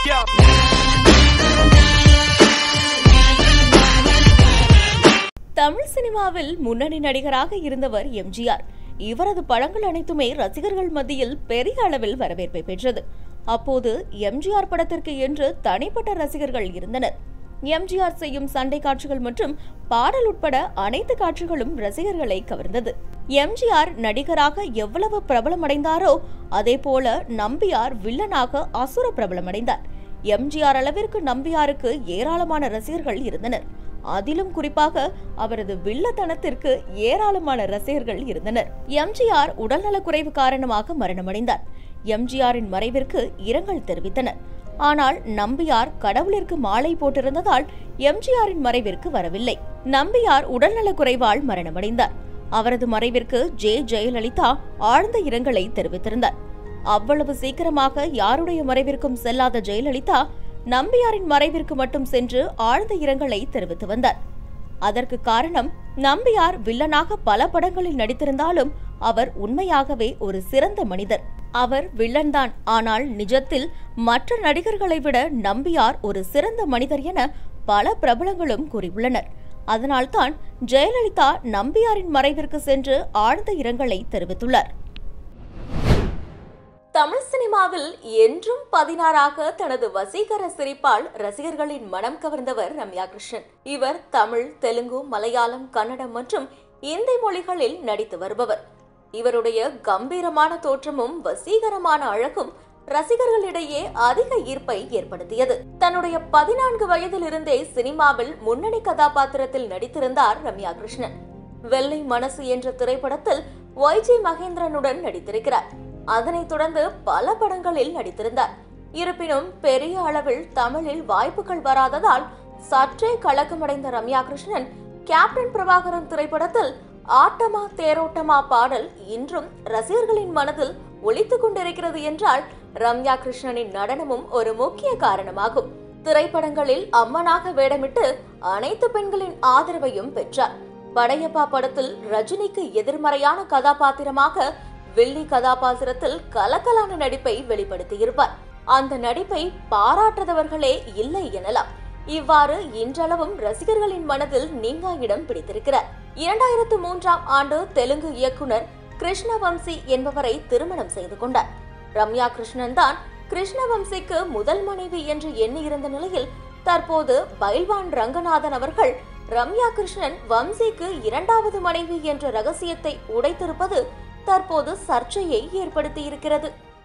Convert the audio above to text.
Yeah. Tamil சினிமாவில் முன்னணி நடிகராக இருந்தவர் எம்ஜிஆர் இவரது படங்கள் அனைத்துமே ரசிகர்கள் மத்தியில் பெரிய அளவில் வரவேற்பை பெற்றது அப்போது எம்ஜிஆர் படத்திற்கு என்று தனிப்பட்ட ரசிகர்கள் இருந்தனர் எம்ஜிஆர் செய்யும் சண்டை காட்சிகள் மற்றும் பாடல் உட்பட அனைத்து காட்சிகளும் ரசிகர்களை கவர்ந்தது எம்ஜிஆர் நடிகராக எவ்வளவு பிரபலமடைந்தாரோ அதேபோல நம்பியார் வில்லனாக அசுர பிரபலமடைந்தார் எம்ஜிஆர் அளவிற்கு நம்பியாருக்கு ஏராளமான ரசிகர்கள் இருந்தனர் அதிலும் குறிப்பாக அவரது வில்லத்தனத்திற்கு ஏராளமான ரசிகர்கள் இருந்தனர் எம்ஜிஆர் உடல்நலக்குறைவு காரணமாக மரணமடைந்தார் எம்ஜிஆரின் மறைவிற்கு இரங்கல் தெரிவித்தனர் ஆனால் நம்பியார் கடவுளிற்கு மாலை போட்டிருந்ததால் எம்ஜிஆரின் மறைவிற்கு வரவில்லை நம்பியார் உடல்நலக்குறைவால் மரணமடைந்தார் அவரது மறைவிற்கு ஜே ஜெயலலிதா ஆழ்ந்த இரங்கலை தெரிவித்திருந்தார் அவ்வளவு சீக்கிரமாக யாருடைய மறைவிற்கும் செல்லாத ஜெயலலிதா நம்பியாரின் மறைவிற்கு மட்டும் சென்று ஆழ்ந்த இரங்கலை தெரிவித்து வந்தார் அதற்கு காரணம் நம்பியார் வில்லனாக பல படங்களில் நடித்திருந்தாலும் அவர் உண்மையாகவே ஒரு சிறந்த மனிதர் அவர் வில்லன்தான் ஆனால் நிஜத்தில் மற்ற நடிகர்களை விட நம்பியார் ஒரு சிறந்த மனிதர் என பல பிரபலங்களும் கூறியுள்ளனர் அதனால்தான் ஜெயலலிதா நம்பியாரின் மறைவிற்கு சென்று ஆழ்ந்த இரங்கலை தெரிவித்துள்ளார் தமிழ் சினிமாவில் என்றும் பதினாறாக தனது வசீகர சிரிப்பால் ரசிகர்களின் மனம் கவர்ந்தவர் ரம்யா கிருஷ்ணன் இவர் தமிழ் தெலுங்கு மலையாளம் கன்னடம் மற்றும் இந்தி மொழிகளில் நடித்து வருபவர் இவருடைய கம்பீரமான தோற்றமும் வசீகரமான அழகும் ரசிகர்களிடையே அதிக ஈர்ப்பை ஏற்படுத்தியது தன்னுடைய பதினான்கு வயதிலிருந்தே சினிமாவில் முன்னணி கதாபாத்திரத்தில் நடித்திருந்தார் ரம்யா கிருஷ்ணன் வெள்ளை மனசு என்ற திரைப்படத்தில் ஒய்ஜி மகேந்திரனுடன் நடித்திருக்கிறார் அதனைத் தொடர்ந்து பல படங்களில் நடித்திருந்தார் இருப்பினும் பெரிய அளவில் தமிழில் வாய்ப்புகள் வராததால் சற்றே கலக்கமடைந்த ரம்யா கிருஷ்ணன் கேப்டன் பிரபாகரன் திரைப்படத்தில் ஆட்டமா தேரோட்டமா பாடல் இன்றும் ரசிகர்களின் மனதில் ஒலித்துக் கொண்டிருக்கிறது என்றால் ரம்யா கிருஷ்ணனின் நடனமும் ஒரு முக்கிய காரணமாகும் திரைப்படங்களில் அம்மனாக வேடமிட்டு அனைத்து பெண்களின் ஆதரவையும் பெற்றார் படையப்பா படத்தில் ரஜினிக்கு எதிர்மறையான கதாபாத்திரமாக வில்லி கதாபாத்திரத்தில் கலக்கலான நடிப்பை வெளிப்படுத்தியிருப்பார் அந்த நடிப்பை பாராட்டாதவர்களே இல்லை எனலாம் இவ்வாறு இன்றளவும் ரசிகர்களின் மனதில் நீங்கா இடம் பிடித்திருக்கிறார் இரண்டாயிரத்து மூன்றாம் ஆண்டு தெலுங்கு இயக்குனர் கிருஷ்ணவம்சி என்பவரை திருமணம் செய்து கொண்டார் ரம்யா கிருஷ்ணன் தான் கிருஷ்ணவம்சிக்கு முதல் மனைவி என்று எண்ணியிருந்த நிலையில் தற்போது பைல்வான் ரங்கநாதன் அவர்கள் ரம்யா கிருஷ்ணன் வம்சிக்கு இரண்டாவது மனைவி என்ற ரகசியத்தை உடைத்திருப்பது தற்போது சர்ச்சையை ஏற்படுத்தியிருக்கிறது